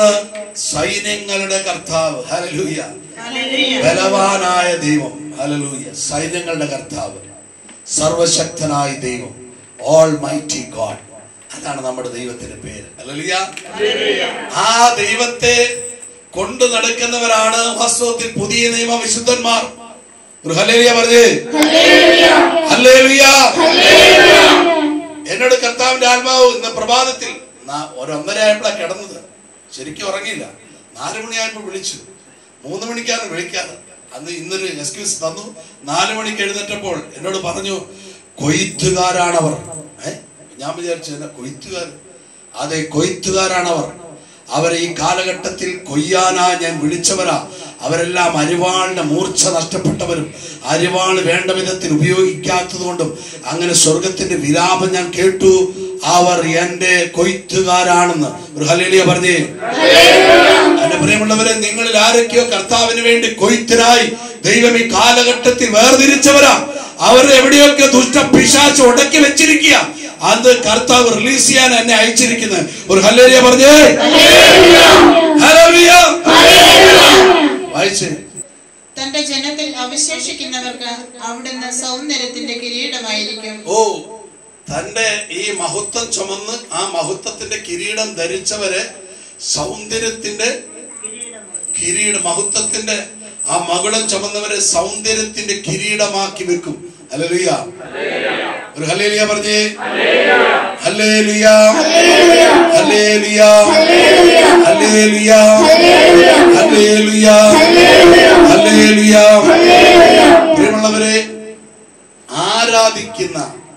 ഒന്ന് സൈന്യങ്ങളുടെ കർത്താവ് ഹലലൂയ ഹല്ലേലൂയ. ബലവാനായ ദൈവം ഹലലൂയ സൈന്യങ്ങളുടെ കർത്താവ് സർവശക്തനായ ദൈവം ഓൾ മൈറ്റി ഗോഡ് അതാണ് നമ്മുടെ ദൈവത്തിന്റെ പേര് ഹല്ലേലൂയ ആ ദൈവത്തെ കൊണ്ടു നടക്കുന്നവരാണ് വാസ്തവത്തിൽ പുതിയ നിയമ വിശുദ്ധന്മാർ ഒരു ഹല്ലേലൂയ പറഞ്ഞേ ഹല്ലേലൂയ എന്നോട് കർത്താവിന്റെ ആത്മാവ് ഇന്ന് പ്രഭാതത്തിൽ നാ- ഒരു ഒന്നര ആയപ്പോഴാണ് കിടന്നത് ശരിക്കും ഉറങ്ങിയില്ല നാല് മണിയായപ്പോൾ വിളിച്ചു മൂന്ന് മണിക്കാണ് വിളിക്കാറ് അന്ന് ഇന്നൊരു എക്സ്ക്യൂസ് തന്നു നാല് മണിക്ക് എഴുന്നേറ്റപ്പോൾ എന്നോട് പറഞ്ഞു കൊയ്ത്തുകാരാണവർ ഏ ഞാൻ വിചാരിച്ചു എന്നാ കൊയ്ത്തുകാർ അതെ കൊയ്ത്തുകാരാണവർ അവരെ ഈ കാലഘട്ടത്തിൽ കൊയ്യാനാ ഞാൻ വിളിച്ചവരാ അവരെല്ലാം അരിവാളിന്റെ മൂർച്ച നഷ്ടപ്പെട്ടവരും അരിവാൾ വേണ്ട വിധത്തിൽ ഉപയോഗിക്കാത്തതുകൊണ്ടും അങ്ങനെ സ്വർഗത്തിന്റെ വിലാപം ഞാൻ കേട്ടു അവർ എന്റെ കൊയ്ത്തുകാരാണെന്ന് ഒരു ഹലേലിയ പറഞ്ഞേ എന്റെ പ്രിയമുള്ളവരെ നിങ്ങളിൽ ആരൊക്കെയോ കർത്താവിന് വേണ്ടി കൊയ്ത്തിനായി ദൈവം ഈ കാലഘട്ടത്തിൽ വേർതിരിച്ചവരാ അവർ എവിടെയൊക്കെ ദുഷ്ട പിശാച്ച് ഉടക്കി വെച്ചിരിക്കുക അത് കർത്താവ് റിലീസ് ചെയ്യാൻ എന്നെ അയച്ചിരിക്കുന്നത് ഒരു ഹല്ലേലിയ പറഞ്ഞേ ഹല്ലേലൂയ വായിച്ചേ തന്റെ ജനത്തിൽ അവശേഷിക്കുന്നവർക്ക് അവിടുന്ന് സൗന്ദര്യത്തിന്റെ കിരീടമായിരിക്കും ഓ തന്റെ ഈ മഹത്വം ചുമന്ന് ആ മഹത്വത്തിന്റെ കിരീടം ധരിച്ചവരെ സൗന്ദര്യത്തിന്റെ കിരീട മഹത്വത്തിന്റെ ആ മകുളം ചുമന്നവരെ സൗന്ദര്യത്തിന്റെ കിരീടമാക്കി വെക്കും ഹല്ലേലൂയ ഒരു ഹല്ലേലൂയ പറഞ്ഞേ hallelujah hallelujah hallelujah hallelujah hallelujah പ്രിയമുള്ളവരെ ആരാധിക്കുന്ന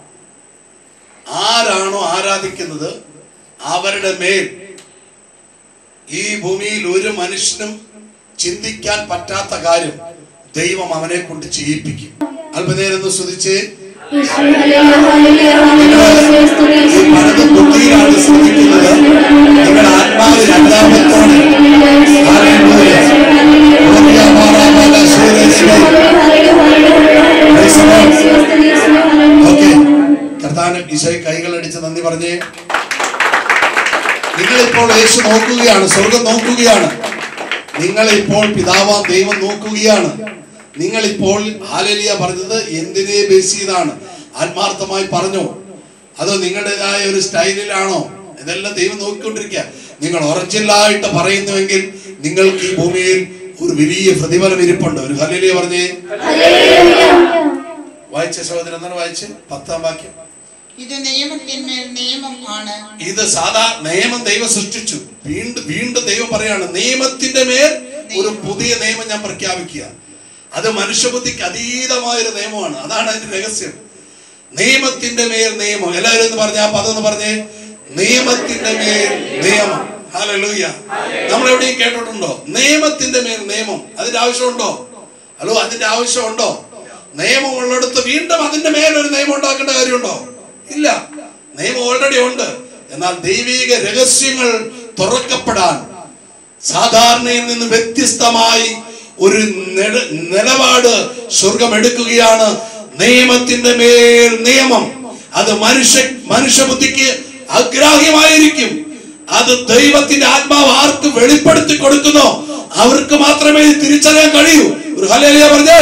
ആരാണോ ആരാധിക്കുന്നത് അവരുടെ മേൽ ഈ ഭൂമിയിൽ ഒരു മനുഷ്യനും ചിന്തിക്കാൻ പറ്റാത്ത കാര്യം ദൈവം അവനെ കൊണ്ട് ചെയ്യിപ്പിക്കും അല്പനേരം ഒന്ന് സ്തുതിച്ച് ഈ പലതും ബുദ്ധിയിലാണ് ശ്രമിക്കുന്നത് നിങ്ങൾ ആത്മാവ് രണ്ടാമത്തോടെ ഹല്ലേലൂയ. ഓരിയ മാറാമല ശൂരേശ്വരി. Praise the Lord. ഓക്കെ കർത്താവിന് ഈശോയെ കൈകളടിച്ച് നന്ദി പറഞ്ഞേ നിങ്ങളിപ്പോൾ യേശു നോക്കുകയാണ് സ്വർഗം നോക്കുകയാണ് നിങ്ങളിപ്പോൾ പിതാവാം ദൈവം നോക്കുകയാണ് നിങ്ങളിപ്പോൾ ഹാലലിയ പറഞ്ഞത് എന്തിനെ ബേസ് ചെയ്താണ് ആത്മാർത്ഥമായി പറഞ്ഞോ അതോ നിങ്ങളുടേതായ ഒരു സ്റ്റൈലിലാണോ ഇതെല്ലാം ദൈവം നോക്കിക്കൊണ്ടിരിക്കുക നിങ്ങൾ ഒറിജിനലായിട്ട് പറയുന്നുവെങ്കിൽ നിങ്ങൾക്ക് ഈ ഭൂമിയിൽ ഒരു വലിയ പ്രതിഫലം ഇരിപ്പുണ്ട് ഒരു ഹലലിയ പറഞ്ഞേ വായിച്ച സഹോദരൻ എന്താണ് വായിച്ച് പത്താം വാക്യം ഇത് നിയമത്തിന്മേൽ നിയമം ആണ് ഇത് സാധാ നിയമം ദൈവം സൃഷ്ടിച്ചു വീണ്ടും വീണ്ടും ദൈവം പറയാണ് നിയമത്തിന്റെ മേൽ ഒരു പുതിയ നിയമം ഞാൻ പ്രഖ്യാപിക്കുക അത് മനുഷ്യബുദ്ധിക്ക് അതീതമായ ഒരു നിയമമാണ് അതാണ് അതിന്റെ രഹസ്യം നിയമത്തിന്റെ മേൽ നിയമം എല്ലാവരും എന്ന് പറഞ്ഞ ആ പദം എന്ന് പറഞ്ഞേ നിയമത്തിന്റെ മേൽ നിയമം ഹല്ലേലൂയ നമ്മൾ എവിടെയും കേട്ടിട്ടുണ്ടോ നിയമത്തിന്റെ മേൽ നിയമം അതിന്റെ ആവശ്യമുണ്ടോ ഹലോ അതിന്റെ ആവശ്യമുണ്ടോ നിയമം ഉള്ളിടത്ത് വീണ്ടും അതിന്റെ മേലൊരു നിയമം ഉണ്ടാക്കേണ്ട കാര്യമുണ്ടോ ഇല്ല നിയമം ഓൾറെഡി ഉണ്ട് എന്നാൽ ദൈവിക രഹസ്യങ്ങൾ തുറക്കപ്പെടാൻ സാധാരണയിൽ നിന്ന് വ്യത്യസ്തമായി ഒരു നെട- നിലപാട് സ്വർഗം എടുക്കുകയാണ് നിയമത്തിന്റെ മേൽ നിയമം അത് മനുഷ്യ മനുഷ്യബുദ്ധിക്ക് അഗ്രാഹ്യമായിരിക്കും അത് ദൈവത്തിന്റെ ആത്മാവ് ആർക്ക് വെളിപ്പെടുത്തി കൊടുക്കുന്നോ അവർക്ക് മാത്രമേ ഇത് തിരിച്ചറിയാൻ കഴിയൂ ഒരു ഹലേലിയ പറഞ്ഞേ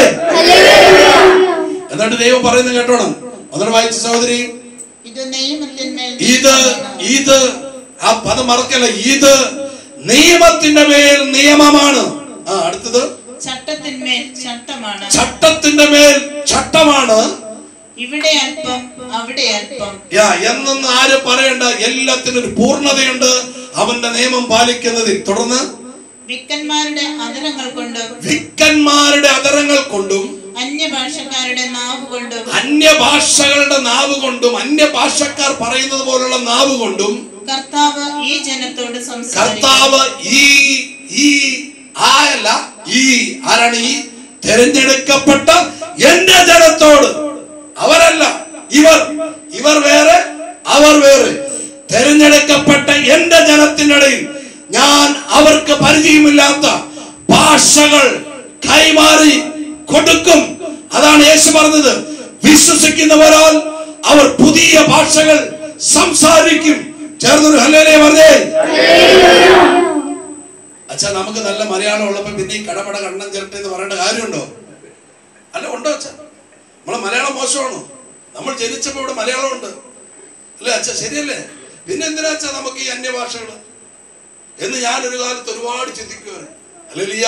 എന്നിട്ട് ദൈവം പറയുന്നത് കേട്ടോണം ഒന്നുകൂടെ വായിച്ച സഹോദരി ഇത് നിയമത്തിന്മേൽ ഇത് ഇത് ആ പദം മറക്കല്ല ഇത് നിയമത്തിന്റെ മേൽ നിയമമാണ് ആ അടുത്തത് ചട്ടത്തിന്മേൽ ചട്ടമാണ് ചട്ടത്തിന്റെ മേൽ ചട്ടമാണ് ഇവിടെ അല്പം അവിടെ അല്പം യാ എന്നൊന്ന് ആരും പറയണ്ട എല്ലാത്തിനും ഒരു പൂർണ്ണതയുണ്ട് അവന്റെ നിയമം പാലിക്കുന്നതിൽ തുടർന്ന് വിക്കന്മാരുടെ അതരങ്ങൾ കൊണ്ടും വിക്കന്മാരുടെ അതരങ്ങൾ കൊണ്ടും അന്യഭാഷക്കാരുടെ നാവ് കൊണ്ടും അന്യഭാഷകളുടെ നാവ് കൊണ്ടും അന്യഭാഷക്കാർ പറയുന്നത് പോലുള്ള നാവ് കൊണ്ടും കർത്താവ് ഈ ജനത്തോട് സംസാരിക്കും കർത്താവ് ഈ ഈ ആയല്ല ഈ ആരാണ് ഈ തിരഞ്ഞെടുക്കപ്പെട്ട എന്റെ ജനത്തോട് അവരല്ല ഇവർ ഇവർ വേറെ അവർ വേറെ തിരഞ്ഞെടുക്കപ്പെട്ട എന്റെ ജനത്തിനിടയിൽ ഞാൻ അവർക്ക് പരിചയമില്ലാത്ത ഭാഷകൾ കൈമാറി കൊടുക്കും അതാണ് യേശു പറഞ്ഞത് വിശ്വസിക്കുന്നവരാൽ അവർ പുതിയ ഭാഷകൾ സംസാരിക്കും ചേർന്നൊരു ഹല്ലേലൂയ പറഞ്ഞേ അച്ഛാ നമുക്ക് നല്ല മലയാളം ഉള്ളപ്പോൾ പിന്നെ ഈ കടപട കണ്ണം ചിരട്ടെ എന്ന് പറയേണ്ട കാര്യമുണ്ടോ അല്ല ഉണ്ടോ അച്ഛാ നമ്മളെ മലയാളം മോശമാണോ നമ്മൾ ജനിച്ചപ്പോൾ ഇവിടെ മലയാളം ഉണ്ട് അല്ലേ അച്ഛാ ശരിയല്ലേ പിന്നെ എന്തിനാ അച്ഛാ നമുക്ക് ഈ അന്യഭാഷകൾ എന്ന് ഞാൻ ഒരു കാലത്ത് ഒരുപാട് ചിന്തിക്കുവാണ് അല്ലിയ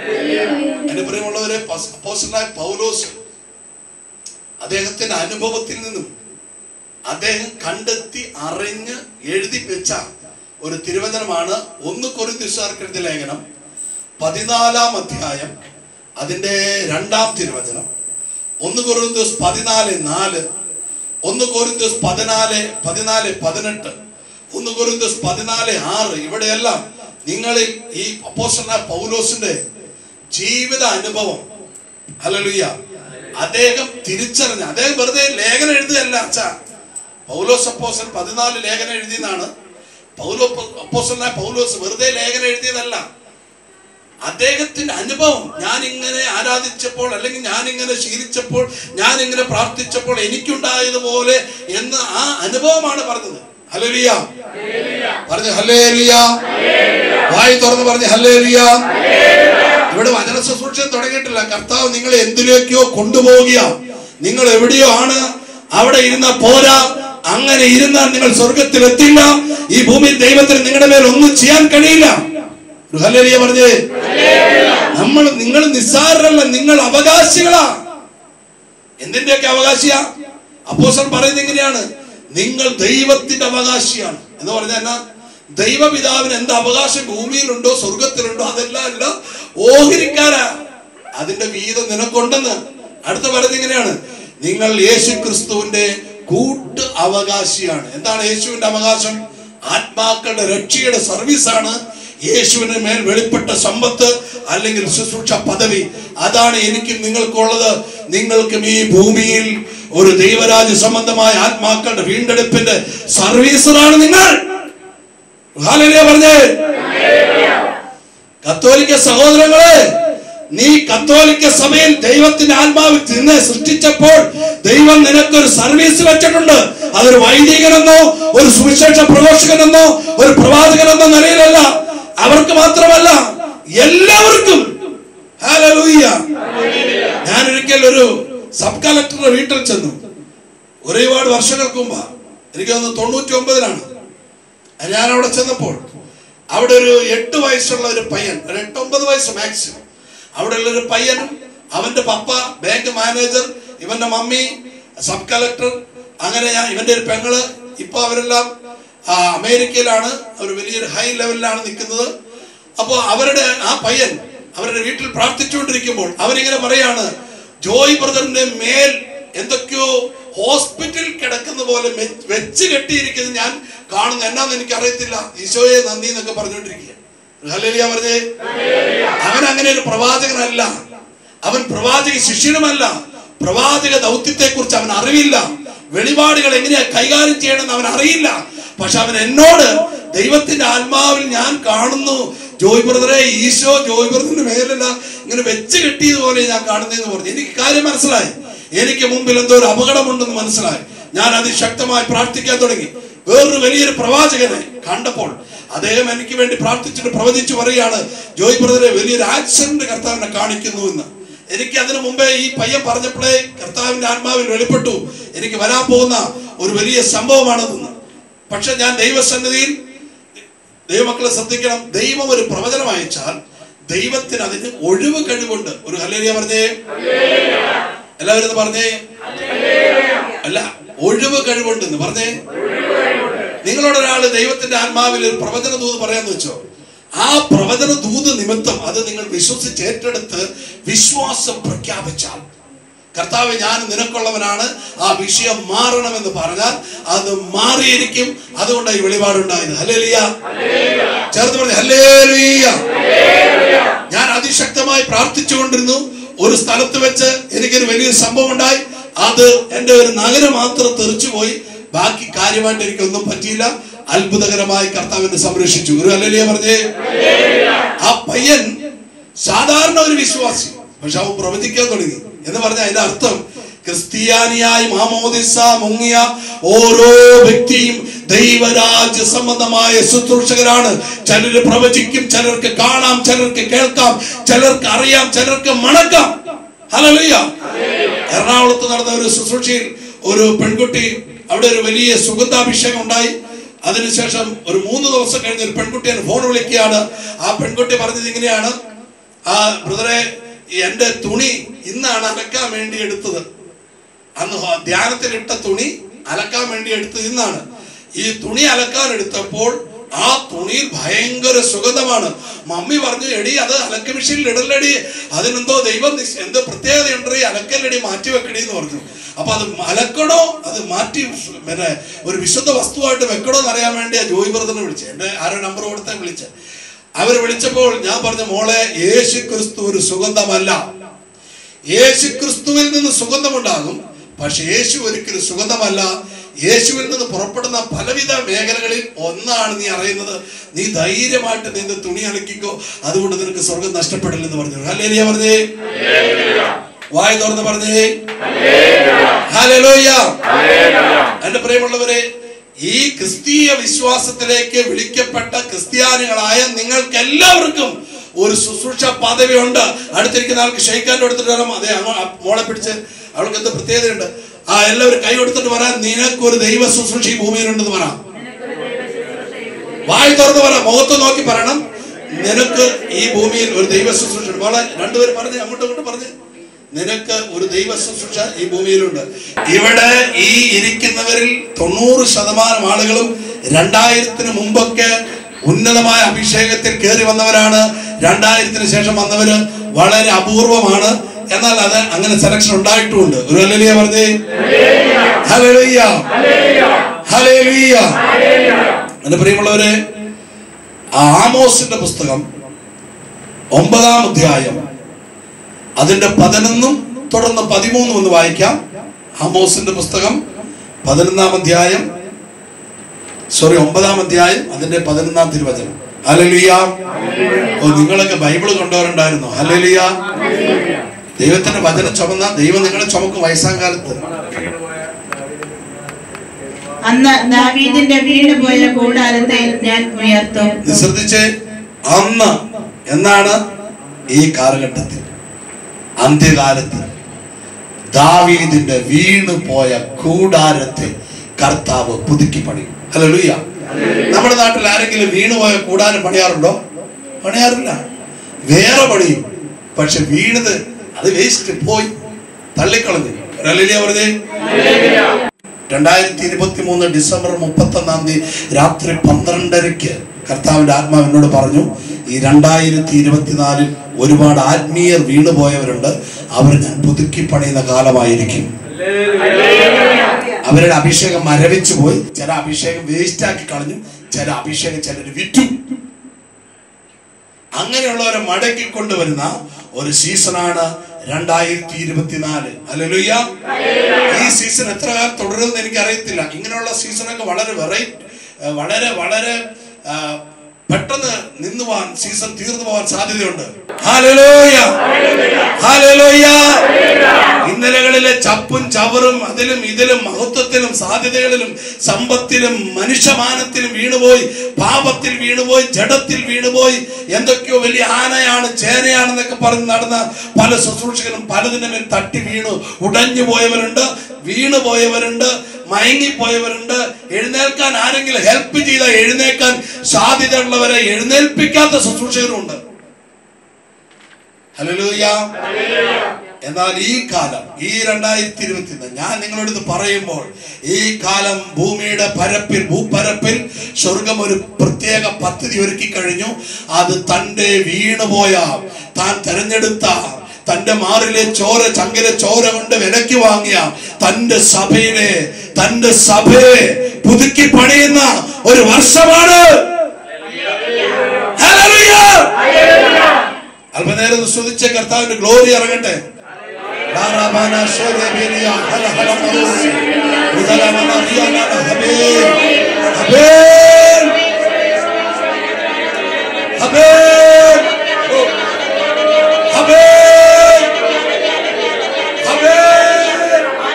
എന്റെ പ്രിയമുള്ളവരെ പസ്- അപ്പോസ്തലനായ പൗലോസ് അദ്ദേഹത്തിന്റെ അനുഭവത്തിൽ നിന്നും അദ്ദേഹം കണ്ടെത്തി അറിഞ്ഞ് എഴുതി വെച്ച ഒരു തിരുവചനമാണ് ഒന്ന് കൊരിന്തിസാർക്കെഴുതിയ ലേഖനം പതിനാലാം അധ്യായം അതിന്റെ രണ്ടാം തിരുവചനം ഒന്ന് കൊരിന്ത്യസ് പതിനാല് നാല് ഒന്ന് കൊരിന്ത്യസ് പതിനാല് പതിനാല് പതിനെട്ട് ഒന്ന് കൊരിന്ത്യസ് പതിനാല് ആറ് ഇവിടെയെല്ലാം നിങ്ങളിൽ ഈ അപ്പോസ്റ്റലനായ പൗലോസിന്റെ ജീവിത അനുഭവം ഹല്ലേലൂയ അദ്ദേഹം തിരിച്ചറിഞ്ഞ അദ്ദേഹം വെറുതെ ലേഖനം എഴുതുകയല്ല അച്ഛാ പൗലോസ് അപ്പോസൻ പതിനാല് ലേഖനം എഴുതിയെന്നാണ് പൗലോ അപ്പോസനായ പൗലോസ് വെറുതെ ലേഖനം എഴുതിയതല്ല അദ്ദേഹത്തിന്റെ അനുഭവം ഞാൻ ഇങ്ങനെ ആരാധിച്ചപ്പോൾ അല്ലെങ്കിൽ ഞാൻ ഇങ്ങനെ ശീലിച്ചപ്പോൾ ഞാൻ ഇങ്ങനെ പ്രാർത്ഥിച്ചപ്പോൾ എനിക്കുണ്ടായതുപോലെ എന്ന് ആ അനുഭവമാണ് പറഞ്ഞത് ഹല്ലേലൂയ പറഞ്ഞു ഹല്ലേലൂയ വായി തുറന്ന് പറഞ്ഞു ഹല്ലേലൂയ ഇവിടെ വചന ശുശ്രൂഷ തുടങ്ങിയിട്ടില്ല കർത്താവ് നിങ്ങളെ എന്തിലേക്കോ കൊണ്ടുപോവുക നിങ്ങൾ എവിടെയോ ആണ് അവിടെ ഇരുന്ന പോരാ അങ്ങനെ ഇരുന്നാൽ നിങ്ങൾ സ്വർഗത്തിൽ എത്തില്ല ഈ ഭൂമിയിൽ ദൈവത്തിന് നിങ്ങളുടെ മേൽ ഒന്നും ചെയ്യാൻ കഴിയില്ല ഒരു ഹല്ലേലൂയ പറഞ്ഞേ നമ്മൾ നിങ്ങൾ നിസ്സാരരല്ല നിങ്ങൾ അവകാശികളാ എന്തിന്റെയൊക്കെ അവകാശിയാ അപ്പോസൻ പറയുന്നത് എങ്ങനെയാണ് നിങ്ങൾ ദൈവത്തിന്റെ അവകാശിയാണ് എന്ന് പറഞ്ഞാൽ എന്നാ ദൈവപിതാവിന് എന്ത് അവകാശം ഭൂമിയിലുണ്ടോ സ്വർഗത്തിലുണ്ടോ അതെല്ലാം അല്ല ഓഹരിക്കാരാ അതിന്റെ വീതം നിനക്കുണ്ടെന്ന് അടുത്ത പറയുന്നത് ഇങ്ങനെയാണ് നിങ്ങൾ യേശു ക്രിസ്തുവിന്റെ കൂട്ട് അവകാശിയാണ് എന്താണ് യേശുവിന്റെ അവകാശം ആത്മാക്കളുടെ രക്ഷയുടെ സർവീസാണ് യേശുവിന് മേൽ വെളിപ്പെട്ട സമ്പത്ത് അല്ലെങ്കിൽ ശുശ്രൂഷ പദവി അതാണ് എനിക്കും നിങ്ങൾക്കുള്ളത് നിങ്ങൾക്കും ഈ ഭൂമിയിൽ ഒരു ദൈവരാജ്യ സംബന്ധമായ ആത്മാക്കളുടെ വീണ്ടെടുപ്പിന്റെ സർവീസറാണ് നിങ്ങൾ ഹാലലിയ പറഞ്ഞേ കത്തോലിക്ക സഹോദരങ്ങളെ നീ കത്തോലിക്ക സഭയിൽ ദൈവത്തിന്റെ ആത്മാവിൽ നിന്നെ സൃഷ്ടിച്ചപ്പോൾ ദൈവം നിനക്കൊരു സർവീസ് വെച്ചിട്ടുണ്ട് അതൊരു വൈദികനെന്നോ ഒരു സുവിശേഷ പ്രഘോഷകനെന്നോ ഒരു പ്രവാചകനെന്നോ നിലയിലല്ല അവർക്ക് മാത്രമല്ല എല്ലാവർക്കും ഹാലലൂയ്യ ഞാൻ ഒരിക്കൽ ഒരു സബ് കളക്ടറുടെ വീട്ടിൽ ചെന്നു ഒരുപാട് വർഷങ്ങൾക്ക് മുമ്പാ എനിക്ക് തോന്നുന്നു തൊണ്ണൂറ്റി ഒമ്പതിലാണ് ഞാൻ അവിടെ ചെന്നപ്പോൾ അവിടെ ഒരു എട്ട് വയസ്സുള്ള ഒരു പയ്യൻ ഒരു എട്ടൊമ്പത് വയസ്സ് മാക്സിമം അവിടെ ഉള്ള ഒരു പയ്യനും അവന്റെ പപ്പ ബാങ്ക് മാനേജർ ഇവന്റെ മമ്മി സബ് കളക്ടർ അങ്ങനെ ഞാൻ ഇവന്റെ ഒരു പെങ്ങള് ഇപ്പൊ അവരെല്ലാം ആ, അമേരിക്കയിലാണ് ഒരു വലിയൊരു ഹൈ ലെവലിലാണ് നിൽക്കുന്നത് അപ്പോ അവരുടെ ആ പയ്യൻ അവരുടെ വീട്ടിൽ പ്രാർത്ഥിച്ചുകൊണ്ടിരിക്കുമ്പോൾ അവരിങ്ങനെ പറയാണ് ജോയ് ബ്രദറിന്റെ മേൽ എന്തൊക്കെയോ ഹോസ്പിറ്റലിൽ കിടക്കുന്ന പോലെ മെ- വെച്ച് കെട്ടിയിരിക്കുന്നത് ഞാൻ കാണുന്നു എന്നാന്ന് എനിക്ക് അറിയത്തില്ല ഈശോയെ നന്ദി എന്നൊക്കെ പറഞ്ഞുകൊണ്ടിരിക്കുക ഹല്ലേലൂയ പറഞ്ഞേ അവൻ അങ്ങനെ ഒരു പ്രവാചകനല്ല അവൻ പ്രവാചക ശിഷ്യനുമല്ല പ്രവാചക ദൗത്യത്തെ കുറിച്ച് അവൻ അറിവില്ല വെളിപാടുകൾ എങ്ങനെയാ കൈകാര്യം ചെയ്യണമെന്ന് അവൻ അറിയില്ല പക്ഷെ അവൻ എന്നോട് ദൈവത്തിന്റെ ആത്മാവിൽ ഞാൻ കാണുന്നു ജോയ് ബ്രദറെ ഈശോ ജോയ് ബ്രദറിന്റെ മേലല്ല ഇങ്ങനെ വെച്ച് കെട്ടിയതുപോലെ ഞാൻ കാണുന്നതെന്ന് പറഞ്ഞു എനിക്ക് കാര്യം മനസ്സിലായി എനിക്ക് മുമ്പിൽ എന്തോ ഒരു അപകടമുണ്ടെന്ന് മനസ്സിലായി ഞാൻ അതിശക്തമായി പ്രാർത്ഥിക്കാൻ തുടങ്ങി വേറൊരു വലിയൊരു പ്രവാചകനെ കണ്ടപ്പോൾ അദ്ദേഹം എനിക്ക് വേണ്ടി പ്രാർത്ഥിച്ചിട്ട് പ്രവചിച്ചു പറയുകയാണ് ജോയ് ബ്രദറെ വലിയൊരു ആക്സിഡന്റ് കർത്താവിനെ കാണിക്കുന്നു എന്ന് എനിക്ക് അതിനു മുമ്പേ ഈ പയ്യൻ പറഞ്ഞപ്പോഴേ കർത്താവിന്റെ ആത്മാവിൽ വെളിപ്പെട്ടു എനിക്ക് വരാൻ പോകുന്ന ഒരു വലിയ സംഭവമാണതെന്ന് പക്ഷെ ഞാൻ ദൈവസന്നിധിയിൽ ദൈവമക്കളെ ശ്രദ്ധിക്കണം ദൈവം ഒരു പ്രവചനം അയച്ചാൽ ദൈവത്തിന് അതിന് ഒഴിവ് കഴിവുണ്ട് ഒരു ഹല്ലേലിയ പറഞ്ഞേ എല്ലാവരും ഒന്ന് പറഞ്ഞേ അല്ല ഒഴിവ് കഴിവുണ്ടെന്ന് പറഞ്ഞേ നിങ്ങളോട് ഒരാള് ദൈവത്തിന്റെ ആത്മാവിൽ ഒരു പ്രവചന ദൂത് പറയാന്ന് വെച്ചോ ആ പ്രവചന ദൂത് നിമിത്തം അത് നിങ്ങൾ വിശ്വസിച്ച് ഏറ്റെടുത്ത് വിശ്വാസം പ്രഖ്യാപിച്ചാൽ കർത്താവ് ഞാൻ നിനക്കുള്ളവനാണ് ആ വിഷയം മാറണമെന്ന് പറഞ്ഞാൽ അത് മാറിയിരിക്കും അതുകൊണ്ട് ഈ വെളിപാടുണ്ടായത് ഹല്ലേലൂയ ചേർത്ത് പറഞ്ഞു ഹല്ലേലൂയ ഞാൻ അതിശക്തമായി പ്രാർത്ഥിച്ചുകൊണ്ടിരുന്നു ഒരു സ്ഥലത്ത് വെച്ച് എനിക്കൊരു വലിയൊരു സംഭവം ഉണ്ടായി അത് എന്റെ ഒരു നഗരം മാത്രം തെറിച്ചുപോയി ബാക്കി കാര്യമായിട്ട് എനിക്കൊന്നും പറ്റിയില്ല അത്ഭുതകരമായി കർത്താവിനെ സംരക്ഷിച്ചു ഒരു അല്ലല്ലേ പറഞ്ഞേ ആ പയ്യൻ സാധാരണ ഒരു വിശ്വാസി പക്ഷെ അവൻ പ്രവചിക്കാൻ തുടങ്ങി എന്ന് പറഞ്ഞാൽ അതിന്റെ അർത്ഥം ക്രിസ്ത്യാനിയായി മാമോദിസ മുങ്ങിയ ഓരോ വ്യക്തിയും ദൈവരാജ്യ സംബന്ധമായ ശുശ്രൂഷകരാണ് ചിലര് പ്രവചിക്കും ചിലർക്ക് കാണാം ചിലർക്ക് കേൾക്കാം ചിലർക്ക് അറിയാം ചിലർക്ക് മണക്കാം ഹല്ലേലൂയ എറണാകുളത്ത് നടന്ന ഒരു ശുശ്രൂഷയിൽ ഒരു പെൺകുട്ടി അവിടെ ഒരു വലിയ സുഗന്ധാഭിഷേകം ഉണ്ടായി അതിനുശേഷം ഒരു മൂന്ന് ദിവസം കഴിഞ്ഞ് ഒരു പെൺകുട്ടിയെ ഫോൺ വിളിക്കുകയാണ് ആ പെൺകുട്ടി പറഞ്ഞത് ഇങ്ങനെയാണ് ആ ബ്രദറെ എന്റെ തുണി ഇന്നാണ് അലക്കാൻ വേണ്ടി എടുത്തത് അന്ന് ഹോ- ധ്യാനത്തിൽ ഇട്ട തുണി അലക്കാൻ വേണ്ടി എടുത്തത് ഇന്നാണ് ഈ തുണി അലക്കാൻ എടുത്തപ്പോൾ ആ തുണിയിൽ ഭയങ്കര സുഗന്ധമാണ് മമ്മി പറഞ്ഞു എടി അത് അലക്ക മെഷീനിൽ ഇടലടി അതിനെന്തോ ദൈവം നിശ്ച- എന്തോ പ്രത്യേകതയുണ്ട് ഈ അലക്കലടി മാറ്റി വെക്കടി എന്ന് പറഞ്ഞു അപ്പൊ അത് അലക്കണോ അത് മാറ്റി പിന്നെ ഒരു വിശുദ്ധ വസ്തുവായിട്ട് വെക്കണോ എന്ന് അറിയാൻ വേണ്ടി ആ ജോയി ബ്രദറിനെ വിളിച്ചത് എന്റെ ആരോ നമ്പർ കൊടുത്താൽ വിളിച്ചത് അവർ വിളിച്ചപ്പോൾ ഞാൻ പറഞ്ഞു മോളെ യേശു ക്രിസ്തു ഒരു സുഗന്ധമല്ല യേശു ക്രിസ്തുവിൽ നിന്ന് സുഗന്ധമുണ്ടാകും പക്ഷെ യേശു ഒരിക്കലും സുഗന്ധമല്ല യേശുവിൽ നിന്ന് പുറപ്പെടുന്ന പലവിധ മേഖലകളിൽ ഒന്നാണ് നീ അറിയുന്നത് നീ ധൈര്യമായിട്ട് നിന്റെ തുണി അലക്കിക്കോ അതുകൊണ്ട് നിനക്ക് സ്വർഗം നഷ്ടപ്പെടില്ലെന്ന് പറഞ്ഞു ഹല്ലേലൂയ പറഞ്ഞേ വായ തുറന്ന് പറഞ്ഞേ ഹല്ലേലൂയ എന്റെ പ്രിയമുള്ളവരെ ഈ ക്രിസ്തീയ വിശ്വാസത്തിലേക്ക് വിളിക്കപ്പെട്ട ക്രിസ്ത്യാനികളായ നിങ്ങൾക്ക് എല്ലാവർക്കും ഒരു ശുശ്രൂഷ പദവിയുണ്ട് അടുത്തിരിക്കുന്ന ആൾക്ക് ഷെയ്ക്കാൻ്റെ എടുത്തിട്ട് വരാം അതെ അങ്ങോ ആ മോളെ പിടിച്ച് അവൾക്ക് എന്ത് പ്രത്യേകതയുണ്ട് ആ എല്ലാവരും കൈ കൊടുത്തിട്ട് പറയാം നിനക്കൊരു ദൈവ ശുശ്രൂഷ ഈ ഭൂമിയിലുണ്ടെന്ന് പറയാം വായി തുറന്ന് പറ മുഖത്ത് നോക്കി പറയണം നിനക്ക് ഈ ഭൂമിയിൽ ഒരു ദൈവ ശുശ്രൂഷ ഉണ്ട് മോളെ രണ്ടുപേരും പറഞ്ഞ് അങ്ങോട്ടും ഇങ്ങോട്ടും പറഞ്ഞ് നിനക്ക് ഒരു ദൈവ ശുശ്രൂഷ ഈ ഭൂമിയിലുണ്ട് ഇവിടെ ഈ ഇരിക്കുന്നവരിൽ തൊണ്ണൂറ് ശതമാനം ആളുകളും രണ്ടായിരത്തിന് മുമ്പൊക്കെ ഉന്നതമായ അഭിഷേകത്തിൽ കയറി വന്നവരാണ് രണ്ടായിരത്തിന് ശേഷം വന്നവര് വളരെ അപൂർവമാണ് എന്നാൽ അത് അങ്ങനെ സെലക്ഷൻ ഉണ്ടായിട്ടുമുണ്ട് ഒരു ഹല്ലേലൂയ പറഞ്ഞേ ഹല്ലേലൂയ ഹല്ലേലൂയ എന്റെ പ്രിയമുള്ളവരെ ആ ആമോസിന്റെ പുസ്തകം ഒമ്പതാം അധ്യായം അതിന്റെ പതിനൊന്നും തുടർന്ന് പതിമൂന്നും ഒന്ന് വായിക്കാം ആമോസിന്റെ പുസ്തകം പതിനൊന്നാം അധ്യായം സോറി ഒമ്പതാം അധ്യായം അതിന്റെ പതിനൊന്നാം തിരുവചനം ഹലലിയ ഓ നിങ്ങളൊക്കെ ബൈബിള് കൊണ്ടുവരണ്ടായിരുന്നു ഹലലിയ ദൈവത്തിന്റെ വചനം ചുമന്ന ദൈവം നിങ്ങളെ ചുമക്കും വയസ്സാം കാലത്ത് അന്ന് ദാവീദിന്റെ വീണുപോയ കൂടാരത്തെ ഞാൻ ഉയർത്തും ഇത് ശ്രദ്ധിച്ച് അന്ന് എന്നാണ് ഈ കാലഘട്ടത്തിൽ അന്ത്യകാലത്ത് ദാവീദിന്റെ വീണു പോയ കൂടാരത്തെ കർത്താവ് പുതുക്കി പണിയും ഹല്ലേലൂയ നമ്മുടെ നാട്ടിൽ ആരെങ്കിലും വീണുപോയ കൂടാരം പണിയാറുണ്ടോ പണിയാറില്ല വേറെ പണിയും പക്ഷെ വീണത് അത് വേസ്റ്റ് പോയി തള്ളിക്കളഞ്ഞു ഹല്ലേലൂയ പറഞ്ഞേ രണ്ടായിരത്തി ഇരുപത്തി മൂന്ന് ഡിസംബർ മുപ്പത്തി ഒന്നാം തീയതി രാത്രി പന്ത്രണ്ടരയ്ക്ക് കർത്താവിന്റെ ആത്മാവ് എന്നോട് പറഞ്ഞു ഈ രണ്ടായിരത്തി ഇരുപത്തിനാലിൽ ഒരുപാട് ആത്മീയർ വീണുപോയവരുണ്ട് അവർ ഞാൻ പുതുക്കി പണിയുന്ന കാലമായിരിക്കും അവരുടെ അഭിഷേകം മരവിച്ചു പോയി ചില അഭിഷേകം വേസ്റ്റ് ആക്കി കളഞ്ഞു ചില അഭിഷേകം ചിലർ വിറ്റു അങ്ങനെയുള്ളവരെ മടക്കി കൊണ്ടുവരുന്ന ഒരു സീസണാണ് രണ്ടായിരത്തി ഇരുപത്തിനാല് അല്ലേലൂയ്യ ഈ സീസൺ എത്ര കാലം തുടരുമെന്ന് എനിക്ക് അറിയത്തില്ല ഇങ്ങനെയുള്ള സീസണൊക്കെ വളരെ വെറൈറ്റി വളരെ വളരെ ആ, പെട്ടെന്ന് നിന്ന് പോവാൻ സീസൺ തീർന്നു പോവാൻ സാധ്യതയുണ്ട് ഹല്ലേലൂയ ഹല്ലേലൂയ ഇന്നലകളിലെ ചപ്പും ചവറും അതിലും ഇതിലും മഹത്വത്തിലും സാധ്യതകളിലും സമ്പത്തിലും മനുഷ്യമാനത്തിലും വീണുപോയി പാപത്തിൽ വീണുപോയി ജഡത്തിൽ വീണുപോയി എന്തൊക്കെയോ വലിയ ആനയാണ് ചേനയാണെന്നൊക്കെ പറഞ്ഞ് നടന്ന പല ശുശ്രൂഷകരും പലതിന്റെ മേൽ തട്ടി വീണു ഉടഞ്ഞു പോയവരുണ്ട് വീണു പോയവരുണ്ട് മയങ്ങിപ്പോയവരുണ്ട് എഴുന്നേൽക്കാൻ ആരെങ്കിലും ഹെൽപ്പ് ചെയ്താൽ എഴുന്നേൽക്കാൻ സാധ്യതയുള്ളവരെ എഴുന്നേൽപ്പിക്കാത്ത ശുശ്രൂഷകരുണ്ട് ഹല്ലേലൂയ എന്നാൽ ഈ കാലം ഈ രണ്ടായിരത്തി ഇരുപത്തി ഞാൻ നിങ്ങളോട് ഇത് പറയുമ്പോൾ ഈ കാലം ഭൂമിയുടെ പരപ്പിൽ ഭൂപരപ്പിൽ സ്വർഗം ഒരു പ്രത്യേക പദ്ധതി ഒരുക്കി കഴിഞ്ഞു അത് തന്റെ വീണുപോയ താൻ തെരഞ്ഞെടുത്ത തന്റെ മാറിലെ ചോര ചങ്കിലെ ചോര കൊണ്ട് വിലക്ക് വാങ്ങിയ തന്റെ സഭയിലെ തന്റെ സഭയെ പുതുക്കി പണിയുന്ന ഒരു വർഷമാണ് ഹല്ലേലൂയ അല്പനേരം ഒന്ന് സ്തുതിച്ച കർത്താവിന്റെ ഗ്ലോറി ഇറങ്ങട്ടെ ലാറാബാന ശോരബേലിയ ഹല ഹല മറൂസ്. ഉദലമന റിയാന ഹബേൽ. ഹബേൽ. ഹബേൽ. ഓ. ഹബേൽ. ഹബേൽ.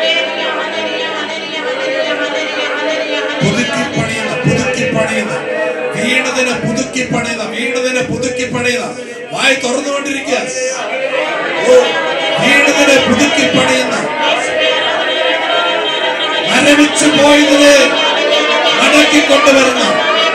പുതുക്കി പണിയുന്ന വായി തുറന്നുകൊണ്ടിരിക്കുക ഓ വീടിനെ പുതുക്കി പണിയുന്ന മരവിച്ചു പോയതിനെ മടക്കി കൊണ്ടുവരുന്ന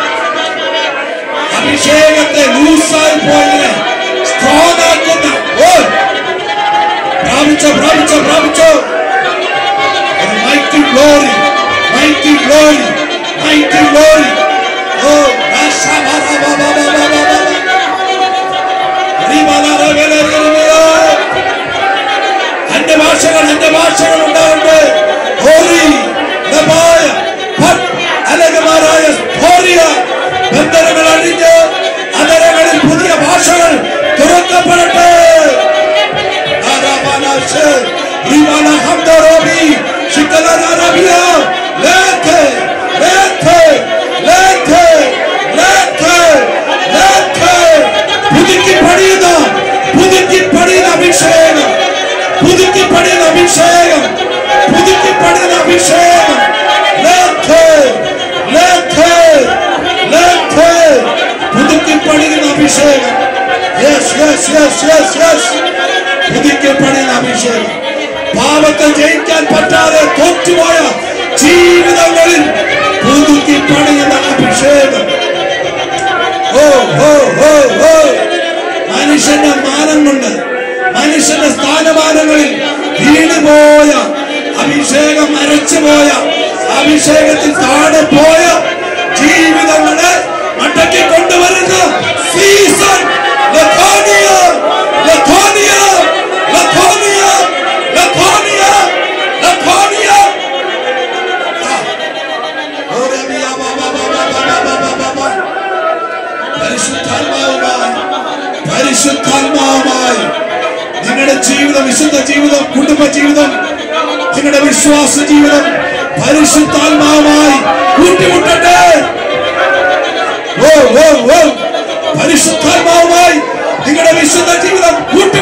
അഭിഷേകത്തെ ലൂസായി പോയതിനെ സ്ട്രോങ് ആക്കുന്ന ഓ പ്രാപിച്ചോ പ്രാപിച്ചോ പ്രാപിച്ചോ ഒരു mighty glory, mighty glory, mighty glory. Oh, Rashabarabababababa. റിബലറബലറിബിയോ. അന്യഭാഷകൾ അന്യഭാഷകൾ ഉണ്ടാകട്ടെ ഹോറി ലബായ ഭട്ട് അലകമാരായ ഹോറിയ ബന്ധനങ്ങൾ അഴിഞ്ഞ് അതരങ്ങളിൽ പുതിയ ഭാഷകൾ തുറക്കപ്പെടട്ടെ Arabanashe, Ribana Hamdarobi, Shikala Arabia, Lete, Lete, Lete, Lete, Lete, പുതുക്കി പണിയുന്ന പുതുക്കി പണിയുന്ന അഭിഷേകം പുതുക്കി പണിയുന്ന അഭിഷേകം പുതുക്കി പണിയുന്ന അഭിഷേകം ലേഖേ ലേഖേ ലേഖേ പുതുക്കി പണിയുന്ന അഭിഷേകം yes yes yes yes yes പുതുക്കി പണിയുന്ന അഭിഷേകം പാപത്തെ ജയിക്കാൻ പറ്റാതെ തോറ്റുപോയ ജീവിതങ്ങളിൽ പുതുക്കി പണിയുന്ന അഭിഷേകം ഓ ഓ ഓ ഓ മനുഷ്യന്റെ മാനം കൊണ്ട് മനുഷ്യന്റെ സ്ഥാനമാനങ്ങളിൽ വീണുപോയ അഭിഷേകം അരച്ചുപോയ അഭിഷേകത്തിൽ താഴെ പോയ ജീവിതങ്ങളെ മടക്കി കൊണ്ടുവരുന്ന സീസൺ ലഖോനിയ ലഖോനിയ ലഖോനിയ ലഖോനിയ ലഖോനിയ ആ. ഓരമിയ ബാബ ബാബ ബാബ ബാബ ബാബ പരിശുദ്ധാത്മാവുമായി പരിശുദ്ധാത്മാവുമായി നിങ്ങളുടെ ജീവിതം വിശുദ്ധ ജീവിതം കുടുംബ ജീവിതം നിങ്ങളുടെ വിശ്വാസ ജീവിതം പരിശുദ്ധാത്മാവുമായി കൂട്ടിമുട്ടട്ടെ ഓ ഓ ഓ പരിശുദ്ധാത്മാവുമായി നിങ്ങളുടെ വിശുദ്ധ ജീവിതം കൂട്ടി